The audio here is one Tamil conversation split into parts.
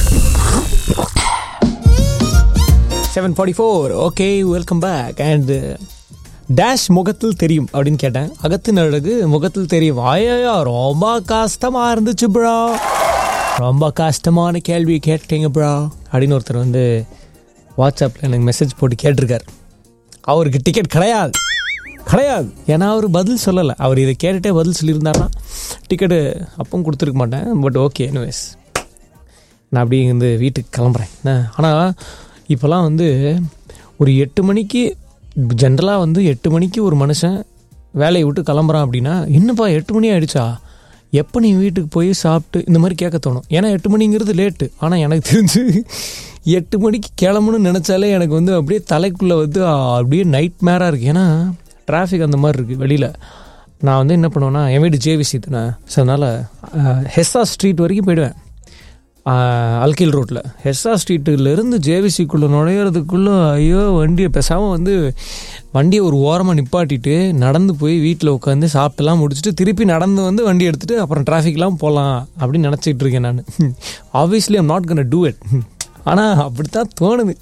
seven forty four okay welcome back and dash முகத்தில் தெரியும் அப்படின்னு கேட்டேன் அகத்தின் அழகு முகத்தில் தெரியும் ஐயோ ரொம்ப கஷ்டமா இருந்துச்சு ப்ரோ ரொம்ப கஷ்டமான கேள்வி கேட்டீங்க ப்ரோ அப்படின்னு ஒருத்தர் வந்து வாட்ஸ்அப்பில் எனக்கு மெசேஜ் போட்டு கேட்டிருக்கார் அவருக்கு டிக்கெட் கிடையாது கிடையாது ஏன்னா அவர் பதில் சொல்லலை அவர் இதை கேட்டுட்டே பதில் சொல்லியிருந்தாருன்னா டிக்கெட்டு அப்பவும் கொடுத்துருக்க மாட்டேன் பட் ஓகே எனிவேஸ் நான் அப்படியே இருந்து வீட்டுக்கு கிளம்புறேன் என்ன ஆனால் இப்போல்லாம் வந்து ஒரு எட்டு மணிக்கு ஜென்ரலாக வந்து எட்டு மணிக்கு ஒரு மனுஷன் வேலையை விட்டு கிளம்புறான் அப்படின்னா என்னப்பா எட்டு மணி ஆயிடுச்சா எப்போ நீ வீட்டுக்கு போய் சாப்பிட்டு இந்த மாதிரி கேட்க தோணும் ஏன்னா எட்டு மணிங்கிறது லேட்டு ஆனால் எனக்கு தெரிஞ்சு எட்டு மணிக்கு கிளம்பணும்னு நினச்சாலே எனக்கு வந்து அப்படியே தலைக்குள்ளே வந்து அப்படியே நைட் மேராக இருக்குது ஏன்னா டிராஃபிக் அந்த மாதிரி இருக்குது வெளியில் நான் வந்து என்ன பண்ணுவேன்னா என் வீடு ஜேவிசி தானே ஸோ அதனால் ஹெஸ்ஸா ஸ்ட்ரீட் வரைக்கும் போயிடுவேன் அல்கில் ரோட்டில் ஹெஸ்ஸா ஸ்ட்ரீட்டுலேருந்து ஜேவிசிக்குள்ளே நுழையிறதுக்குள்ளே ஐயோ வண்டியை பேசாமல் வந்து வண்டியை ஒரு ஓரமாக நிப்பாட்டிட்டு நடந்து போய் வீட்டில் உட்காந்து சாப்பிட்டுலாம் முடிச்சுட்டு திருப்பி நடந்து வந்து வண்டி எடுத்துகிட்டு அப்புறம் டிராஃபிக்லாம் போகலாம் அப்படின்னு நினச்சிட்டு இருக்கேன் நான் obviously I'm not gonna do it ஆனால் அப்படித்தான் தோணுது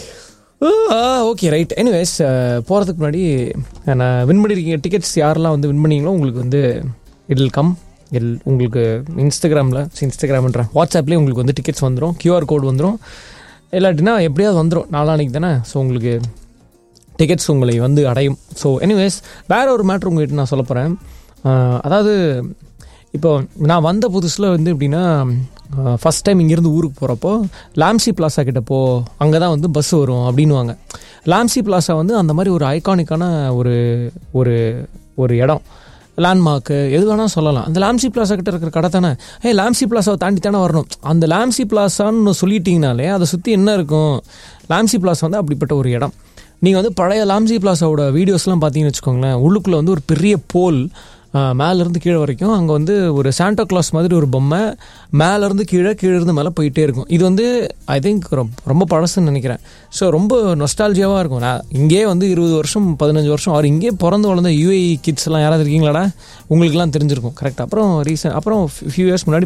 ஓகே ரைட் எனிவேஸ் போகிறதுக்கு முன்னாடி நான் வின் பண்ணியிருக்கீங்க டிக்கெட்ஸ் யாரெல்லாம் வந்து வின் பண்ணீங்களோ உங்களுக்கு வந்து இட் வில் கம் எல் உங்களுக்கு இன்ஸ்டாகிராமில் இன்ஸ்டாகிராம்ன்றேன் வாட்ஸ்அப்லேயே உங்களுக்கு வந்து டிக்கெட்ஸ் வந்துடும் கியூஆர் கோடு வந்துடும் இல்லாட்டினா எப்படியாவது வந்துடும் நாளானிக்கு தானே ஸோ உங்களுக்கு டிக்கெட்ஸ் உங்களை வந்து அடையும் ஸோ எனிவேஸ் வேற ஒரு மேட்ரு உங்கள்கிட்ட நான் சொல்ல போகிறேன் அதாவது இப்போ நான் வந்த புதுசில் வந்து எப்படின்னா ஃபஸ்ட் டைம் இங்கேருந்து ஊருக்கு போகிறப்போ லாம்சி பிளாசா கிட்ட போ அங்கே தான் வந்து பஸ் வரும் அப்படின்வாங்க லாம்சி பிளாசா வந்து அந்த மாதிரி ஒரு ஐகானிக்கான ஒரு ஒரு ஒரு இடம் லேண்ட்மார்க்கு எது வேணால் சொல்லலாம் அந்த லாம்சி பிளாசா கிட்ட இருக்கிற கடை தானே ஏ லாம்சி பிளாசாவை தாண்டி தானே வரணும் அந்த லாம்சி பிளாசான்னு சொல்லிட்டீங்கனாலே அதை சுற்றி என்ன இருக்கும் லாம்சி பிளாசா வந்து அப்படிப்பட்ட ஒரு இடம் நீங்கள் வந்து பழைய லாம்சி பிளாஸாவோட வீடியோஸ்லாம் பார்த்தீங்கன்னு வச்சுக்கோங்களேன் உள்ளுக்குள்ளே வந்து ஒரு பெரிய போல் மேலேருந்து கீழே வரைக்கும் அங்கே வந்து ஒரு சாண்டா கிளாஸ் மாதிரி ஒரு பொம்மை மேலேருந்து கீழே கீழே இருந்து மேலே போயிட்டே இருக்கும் இது வந்து ஐ திங்க் ரொம்ப பழசுன்னு நினைக்கிறேன் ஸோ ரொம்ப நொஸ்டாலஜியாவாக இருக்கும் நான் இங்கே வந்து இருபது வருஷம் பதினஞ்சு வருஷம் அவர் இங்கே பிறந்து வளர்ந்த யூஏஇ கிட்ஸ் எல்லாம் யாராவது இருக்கீங்களாடா உங்களுக்குலாம் தெரிஞ்சிருக்கும் கரெக்ட் அப்புறம் ரீசன் அப்புறம் ஃபியூ இயர்ஸ் முன்னாடி